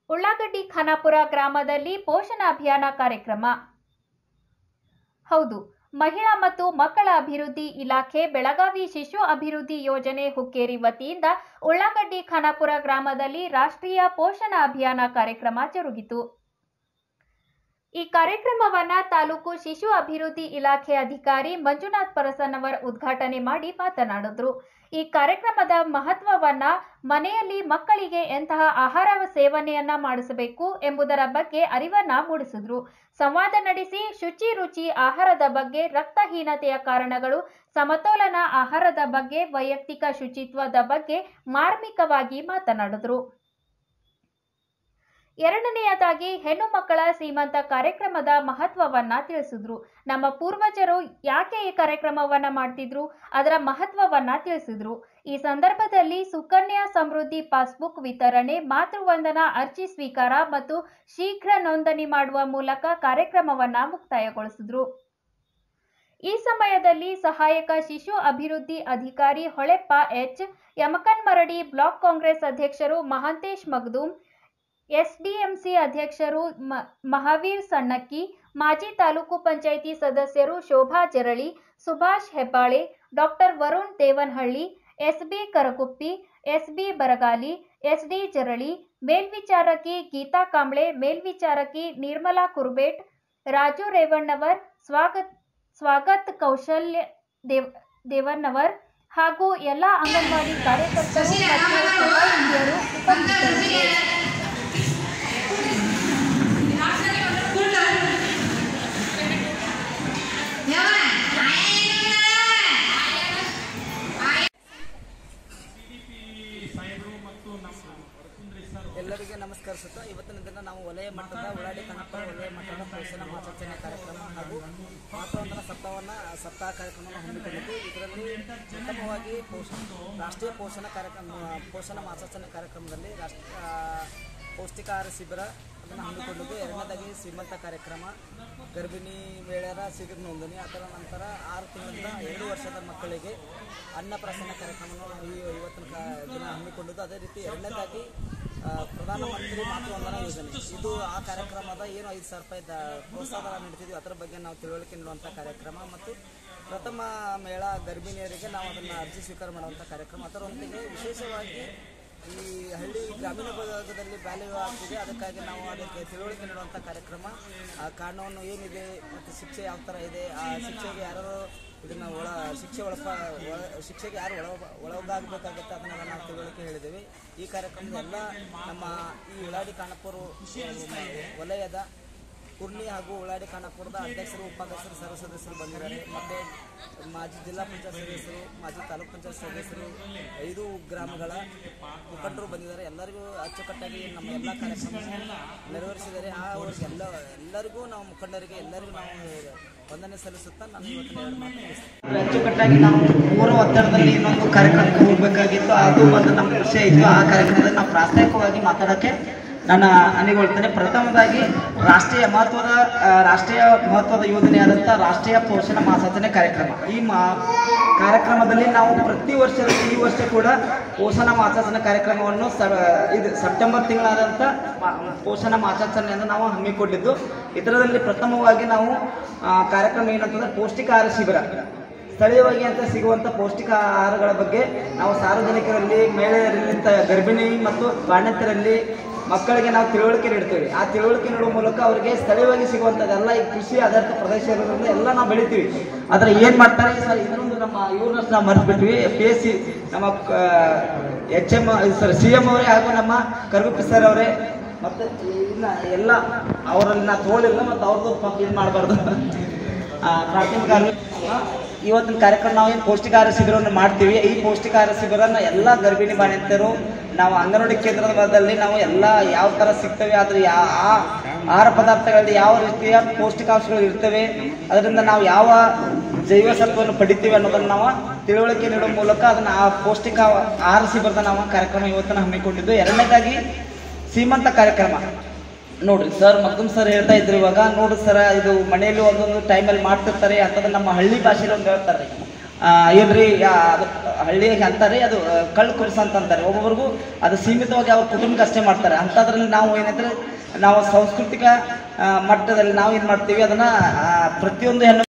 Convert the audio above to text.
ಉಳ್ಳಾಗಡ್ಡಿ ಖಾನಾಪುರ ಗ್ರಾಮದಲ್ಲಿ ಪೋಷಣ ಅಭಿಯಾನ ಕಾರ್ಯಕ್ರಮ ಹೌದು ಮಹಿಳಾ ಮತ್ತು ಮಕ್ಕಳ ಅಭಿವೃದ್ಧಿ ಇಲಾಖೆ ಬೆಳಗಾವಿ ಶಿಶು ಅಭಿವೃದ್ಧಿ ಯೋಜನೆ ಹುಕ್ಕೇರಿ ವತಿಯಿಂದ ಉಳ್ಳಾಗಡ್ಡಿ ಖಾನಾಪುರ ಗ್ರಾಮದಲ್ಲಿ ರಾಷ್ಟ್ರೀಯ ಪೋಷಣ ಅಭಿಯಾನ ಕಾರ್ಯಕ್ರಮ ಜರುಗಿತು ಈ ಕಾರ್ಯಕ್ರಮವನ್ನ ತಾಲೂಕು ಶಿಶು ಅಭಿವೃದ್ಧಿ ಇಲಾಖೆ ಅಧಿಕಾರಿ ಮಂಜುನಾಥ್ ಪರಸನ್ನವರ್ ಉದ್ಘಾಟನೆ ಮಾಡಿ ಮಾತನಾಡಿದ್ರು ಈ ಕಾರ್ಯಕ್ರಮದ ಮಹತ್ವವನ್ನ ಮನೆಯಲ್ಲಿ ಮಕ್ಕಳಿಗೆ ಎಂತಹ ಆಹಾರ ಸೇವನೆಯನ್ನ ಮಾಡಿಸಬೇಕು ಎಂಬುದರ ಬಗ್ಗೆ ಅರಿವನ್ನ ಮೂಡಿಸಿದ್ರು ಸಂವಾದ ನಡೆಸಿ ಶುಚಿ ರುಚಿ ಆಹಾರದ ಬಗ್ಗೆ ರಕ್ತಹೀನತೆಯ ಕಾರಣಗಳು ಸಮತೋಲನ ಆಹಾರದ ಬಗ್ಗೆ ವೈಯಕ್ತಿಕ ಶುಚಿತ್ವದ ಬಗ್ಗೆ ಮಾರ್ಮಿಕವಾಗಿ ಮಾತನಾಡಿದ್ರು ಎರಡನೆಯದಾಗಿ ಹೆಣ್ಣು ಮಕ್ಕಳ ಸೀಮಂತ ಕಾರ್ಯಕ್ರಮದ ಮಹತ್ವವನ್ನ ತಿಳಿಸಿದ್ರು ನಮ್ಮ ಪೂರ್ವಜರು ಯಾಕೆ ಈ ಕಾರ್ಯಕ್ರಮವನ್ನ ಮಾಡ್ತಿದ್ರು ಅದರ ಮಹತ್ವವನ್ನ ತಿಳಿಸಿದ್ರು ಈ ಸಂದರ್ಭದಲ್ಲಿ ಸುಕನ್ಯಾ ಸಮೃದ್ಧಿ ಪಾಸ್ಬುಕ್ ವಿತರಣೆ ಮಾತೃವಂದನಾ ಅರ್ಜಿ ಸ್ವೀಕಾರ ಮತ್ತು ಶೀಘ್ರ ನೋಂದಣಿ ಮಾಡುವ ಮೂಲಕ ಕಾರ್ಯಕ್ರಮವನ್ನ ಮುಕ್ತಾಯಗೊಳಿಸಿದ್ರು ಈ ಸಮಯದಲ್ಲಿ ಸಹಾಯಕ ಶಿಶು ಅಭಿವೃದ್ಧಿ ಅಧಿಕಾರಿ ಹೊಳೆಪ್ಪ ಎಚ್ ಯಮಕನ್ಮರಡಿ ಬ್ಲಾಕ್ ಕಾಂಗ್ರೆಸ್ ಅಧ್ಯಕ್ಷರು ಮಹಾಂತೇಶ್ ಮಗ್ದೂಮ್ ಎಸ್ಡಿಎಂಸಿ ಅಧ್ಯಕ್ಷರು ಮ- ಮಹಾವೀರ್ ಸಣ್ಣಕ್ಕಿ ಮಾಜಿ ತಾಲೂಕು ಪಂಚಾಯಿತಿ ಸದಸ್ಯರು Shobha Jarali Subhash Hebbale doctor Varun Devanahalli SB Karakuppi SB Baragali SD Jarali ಮೇಲ್ವಿಚಾರಕಿ ಗೀತಾ ಕಾಂಬ್ಳೆ ಮೇಲ್ವಿಚಾರಕಿ ನಿರ್ಮಲಾ ಕುರ್ಬೇಟ್ ರಾಜು ರೇವಣ್ಣವರ್ ಸ್ವಾಗತ್ ಸ್ವಾಗತ್ ಕೌಶಲ್ಯ ದೇವ್ ದೇವನ್ನವರ್ ಹಾಗೂ ಎಲ್ಲ ಅಂಗನವಾಡಿ ಕಾರ್ಯಕರ್ತರು ಮತ್ತು ಸಹಾಯಕಿಯರು ಉಪಸ್ಥಿತರಿದ್ದರು ಎಲ್ಲರಿಗೆ ನಮಸ್ಕರಿಸುತ್ತಾ ಇವತ್ತಿನ ದಿನ ನಾವು ವಲಯ ಮಟ್ಟದ ಉಳ್ಳಾಡಿ ಕನ್ನಪ್ಪ ವಲಯ ಮಟ್ಟದ ಪೋಷಣ ಮಾಸಾಚರಣೆ ಕಾರ್ಯಕ್ರಮ ಹಾಗೂ ಮಾತೃವಂದನ ಸಪ್ತಾಹವನ್ನು ಸಪ್ತಾಹ ಕಾರ್ಯಕ್ರಮವನ್ನು ಹಮ್ಮಿಕೊಂಡಿದ್ದು ಇದರಲ್ಲಿ ಉತ್ತಮವಾಗಿ ಪೋಷಣ ರಾಷ್ಟ್ರೀಯ ಪೋಷಣ ಕಾರ್ಯಕ್ರಮ ಪೋಷಣ ಮಾಸಾಚರಣೆ ಕಾರ್ಯಕ್ರಮದಲ್ಲಿ ರಾಷ್ಟ್ರ ಆ, ಪೌಷ್ಟಿಕಾಹಾರ ಶಿಬಿರ ಅದನ್ನು ಹಮ್ಮಿಕೊಂಡಿದ್ದು ಎರಡನೇದಾಗಿ ಶ್ರೀಮಂತ ಕಾರ್ಯಕ್ರಮ ಗರ್ಭಿಣಿ ಮಹಿಳೆಯರ ಶೀಘ್ರ ನೋಂದಣಿ ಅದರ ನಂತರ ಆರು ತಿಂಗಳಿಂದ ಎರಡು ವರ್ಷದ ಮಕ್ಕಳಿಗೆ ಅನ್ನಪ್ರಾಶನ ಕಾರ್ಯಕ್ರಮವನ್ನು ನಾವು ಈ ಇವತ್ತಿನ ಕಾ- ದಿನ ಹಮ್ಮಿಕೊಂಡಿದ್ದು ಅದೇ ರೀತಿ ಎರಡನೇದಾಗಿ ಆ, ಪ್ರಧಾನಮಂತ್ರಿ ಮಾತೃವಂದನಾ ಯೋಜನೆ ಇದು ಆ ಕಾರ್ಯಕ್ರಮದ ಏನು ಐದು ಸಾವಿರ ರೂಪಾಯಿ ದ- ಪ್ರೋತ್ಸಾಹ ನೀಡ್ತಿದ್ವಿ ಅದರ ಬಗ್ಗೆ ನಾವು ತಿಳುವಳಿಕೆ ನೀಡುವಂಥ ಕಾರ್ಯಕ್ರಮ ಮತ್ತು ಪ್ರಥಮ ಮೇಳ ಗರ್ಭಿಣಿಯರಿಗೆ ನಾವು ಅದನ್ನು ಅರ್ಜಿ ಸ್ವೀಕಾರ ಮಾಡುವಂಥ ಕಾರ್ಯಕ್ರಮ ಅದರೊಂದಿಗೆ ವಿಶೇಷವಾಗಿ ಈ ಹಳ್ಳಿ ಗ್ರಾಮೀಣ ಭಾಗದಲ್ಲಿ ಬಾಲ್ಯ ವಿವಾಹ ಆಗ್ತಿದೆ ಅದಕ್ಕಾಗಿ ನಾವು ಅದಕ್ಕೆ ತಿಳುವಳಿಕೆ ನೀಡುವಂಥ ಕಾರ್ಯಕ್ರಮ ಆ ಕಾನೂನು ಏನಿದೆ ಮತ್ತು ಶಿಕ್ಷೆ ಯಾವ ಥರ ಇದೆ ಆ ಶಿಕ್ಷೆಗೆ ಯಾರು ಇದನ್ನು ಒಳ ಶಿಕ್ಷೆ ಒಳಪ ಒಳ ಶಿಕ್ಷೆಗೆ ಯಾರು ಒಳ ಒಳಗಾಗಬೇಕಾಗುತ್ತೆ ಅದನ್ನೆಲ್ಲ ನಾವು ತಿಳುವಳಿಕೆ ಹೇಳಿದ್ದೇವೆ ಈ ಕಾರ್ಯಕ್ರಮದ ಎಲ್ಲ ನಮ್ಮ ಈ ಉಳ್ಳಾಡಿ ಖಾನಾಪುರ ವಲಯದ ಕುರ್ನಿ ಹಾಗೂ ಉಳ್ಳಾಡಿ ಖಾನಾಪುರದ ಅಧ್ಯಕ್ಷರು ಉಪಾಧ್ಯಕ್ಷರು ಸರ್ವ ಸದಸ್ಯರು ಬಂದಿದ್ದಾರೆ ಮತ್ತು ಮಾಜಿ ಜಿಲ್ಲಾ ಪಂಚಾಯತ್ ಸದಸ್ಯರು ಮಾಜಿ ತಾಲೂಕ್ ಪಂಚಾಯತ್ ಸದಸ್ಯರು ಐದು ಗ್ರಾಮಗಳ ಮುಖಂಡರು ಬಂದಿದ್ದಾರೆ ಎಲ್ಲರಿಗೂ ಅಚ್ಚುಕಟ್ಟಾಗಿ ನಮ್ಮ ಎಲ್ಲ ಕಾರ್ಯಕ್ರಮ ನೆರವೇರಿಸಿದ್ದಾರೆ ಆ ಅವ್ರಿಗೆ ಎಲ್ಲ ಎಲ್ಲರಿಗೂ ನಾವು ಮುಖಂಡರಿಗೆ ಎಲ್ಲರಿಗೂ ನಾವು ವಂದನೆ ಸಲ್ಲಿಸುತ್ತಾ ನಾನು ಇವತ್ತಿನ ಎರಡು ಮಾತು ಮುಗಿಸ್ತೇನೆ. ಅಚ್ಚುಕಟ್ಟಾಗಿ ನಾವು ಮೂರು ಒತ್ತಡದಲ್ಲಿ ಇನ್ನೊಂದು ಕಾರ್ಯಕ್ರಮಕ್ಕೆ ಹೋಗಬೇಕಾಗಿತ್ತು ಅದು ಒಂದು ನಮ್ಮ ವಿಷಯ ಇತ್ತು ಆ ಕಾರ್ಯಕ್ರಮದಲ್ಲಿ ನಾವು ಪ್ರಾಸ್ತಾವಿಕವಾಗಿ ಮಾತಾಡೋಕ್ಕೆ ನಾನು ಅನಿಗೊಳ್ತೇನೆ ಪ್ರಥಮದಾಗಿ ರಾಷ್ಟ್ರೀಯ ಮಹತ್ವದ ಆ, ರಾಷ್ಟ್ರೀಯ ಮಹತ್ವದ ಯೋಜನೆಯಾದಂಥ ರಾಷ್ಟ್ರೀಯ ಪೋಷಣ ಮಾಸಾಚರಣೆ ಕಾರ್ಯಕ್ರಮ ಈ ಮಾ ಕಾರ್ಯಕ್ರಮದಲ್ಲಿ ನಾವು ಪ್ರತಿ ವರ್ಷ ಈ ವರ್ಷ ಕೂಡ ಪೋಷಣ ಮಾಸಾಚರಣೆ ಕಾರ್ಯಕ್ರಮವನ್ನು ಸ ಇದು ಸೆಪ್ಟೆಂಬರ್ ತಿಂಗಳಾದಂಥ ಮಾ- ಪೋಷಣ ಮಾಸಾಚರಣೆಯನ್ನು ನಾವು ಹಮ್ಮಿಕೊಂಡಿದ್ದು ಇದರಲ್ಲಿ ಪ್ರಥಮವಾಗಿ ನಾವು ಆ, ಕಾರ್ಯಕ್ರಮ ಏನಂತಂದ್ರೆ ಪೌಷ್ಟಿಕ ಆಹಾರ ಶಿಬಿರ ಸ್ಥಳೀಯವಾಗಿ ಅಂತ ಸಿಗುವಂಥ ಪೌಷ್ಟಿಕ ಆಹಾರಗಳ ಬಗ್ಗೆ ನಾವು ಸಾರ್ವಜನಿಕರಲ್ಲಿ ಮಹಿಳೆಯರಲ್ಲಿ ತ- ಗರ್ಭಿಣಿ ಮತ್ತು ಬಾಣಂತರಲ್ಲಿ ಮಕ್ಕಳಿಗೆ ನಾವು ತಿಳುವಳಿಕೆ ನೀಡ್ತೀವಿ ಆ ತಿಳುವಳಿಕೆ ನೀಡುವ ಮೂಲಕ ಅವರಿಗೆ ಸ್ಥಳೀಯವಾಗಿ ಸಿಗುವಂಥದ್ದೆಲ್ಲ ಈ ಕೃಷಿ ಆಧಾರಿತ ಪ್ರದೇಶ ಇರೋದ್ರಿಂದ ಎಲ್ಲ ನಾವು ಬೆಳಿತೀವಿ ಆದರೆ ಏನು ಮಾಡ್ತಾರೆ ಸರ್ ಇನ್ನೊಂದು ನಮ್ಮ ಇವ್ರನ್ನ ನಾವು ಮರೆತು ಬಿಟ್ವಿ ಪಿ ಎಸ್ ಸಿ ನಮ್ಮ H M sir C M ಅವರೇ ಹಾಗೂ ನಮ್ಮ ಕರುಗುಪ್ಪಿ ಸರ್ ಅವರೇ ಮತ್ತು ಇನ್ನು ಎಲ್ಲ ಅವರಲ್ಲಿ ನಾ ತೋಳಿಲ್ಲ ಮತ್ತು ಅವ್ರದ್ದು ಪಾಪ ಇದು ಮಾಡಬಾರ್ದು ಆ, ಪ್ರಾಥಮಿಕ ಆರೋಗ್ಯ ಆ, ಇವತ್ತಿನ ಕಾರ್ಯಕ್ರಮ ನಾವು ಏನು ಪೌಷ್ಟಿಕಾಹಾರ ಶಿಬಿರವನ್ನು ಮಾಡ್ತೀವಿ ಈ ಪೌಷ್ಟಿಕಾಹಾರ ಶಿಬಿರನ ಎಲ್ಲ ಗರ್ಭಿಣಿ ಬಾಣಂತಿಯರು ನಾವು ಅಂಗನವಾಡಿ ಕೇಂದ್ರದಲ್ಲಿ ನಾವು ಎಲ್ಲ ಯಾವ ಥರ ಸಿಗ್ತವೆ ಆದರೆ ಯಾ ಆ ಆಹಾರ ಪದಾರ್ಥಗಳಲ್ಲಿ ಯಾವ ರೀತಿಯ ಪೌಷ್ಟಿಕಾಂಶಗಳು ಇರ್ತವೆ ಅದರಿಂದ ನಾವು ಯಾವ ಜೈವ ಸತ್ವವನ್ನು ಪಡಿತೀವಿ ಅನ್ನೋದನ್ನು ನಾವು ತಿಳುವಳಿಕೆ ನೀಡುವ ಮೂಲಕ ಅದನ್ನು ಆ ಪೌಷ್ಟಿಕ ಆಹಾರ ಶಿಬಿರದ ನಾವು ಕಾರ್ಯಕ್ರಮ ಇವತ್ತನ್ನು ಹಮ್ಮಿಕೊಂಡಿದ್ದು ಎರಡನೇದಾಗಿ ಸೀಮಂತ ಕಾರ್ಯಕ್ರಮ ನೋಡ್ರಿ ಸರ್ ಮಗ್ದುಮ್ ಸರ್ ಹೇಳ್ತಾ ಇದ್ರು ಇವಾಗ ನೋಡ್ರಿ ಸರ್ ಇದು ಮನೆಯಲ್ಲಿ ಒಂದೊಂದು ಟೈಮಲ್ಲಿ ಮಾಡ್ತಿರ್ತಾರೆ ಅಂತಂದ್ರೆ ನಮ್ಮ ಹಳ್ಳಿ ಭಾಷೆಯಲ್ಲಿ ಒಂದು ಹೇಳ್ತಾರೆ ಆ, ಏನ್ರಿ ಯಾ- ಅದು ಹಳ್ಳಿಯಾಗ ಅಂತಾರೆ ಅದು ಆ, ಕಳ್ಳು ಕುರ್ಸ ಅಂತ ಅಂತಾರೆ ಒಬ್ಬೊಬ್ರಿಗೂ ಅದು ಸೀಮಿತವಾಗಿ ಅವ್ರ ಕುಟುಂಬಕ್ಕೆ ಅಷ್ಟೇ ಮಾಡ್ತಾರೆ ಅಂಥದ್ರಲ್ಲಿ ನಾವು ಏನಂದ್ರೆ ನಾವು ಸಾಂಸ್ಕೃತಿಕ ಆ, ಮಟ್ಟದಲ್ಲಿ ನಾವು ಏನು ಮಾಡ್ತೀವಿ ಅದನ್ನ ಆ, ಪ್ರತಿಯೊಂದು ಹೆಣ್ಣು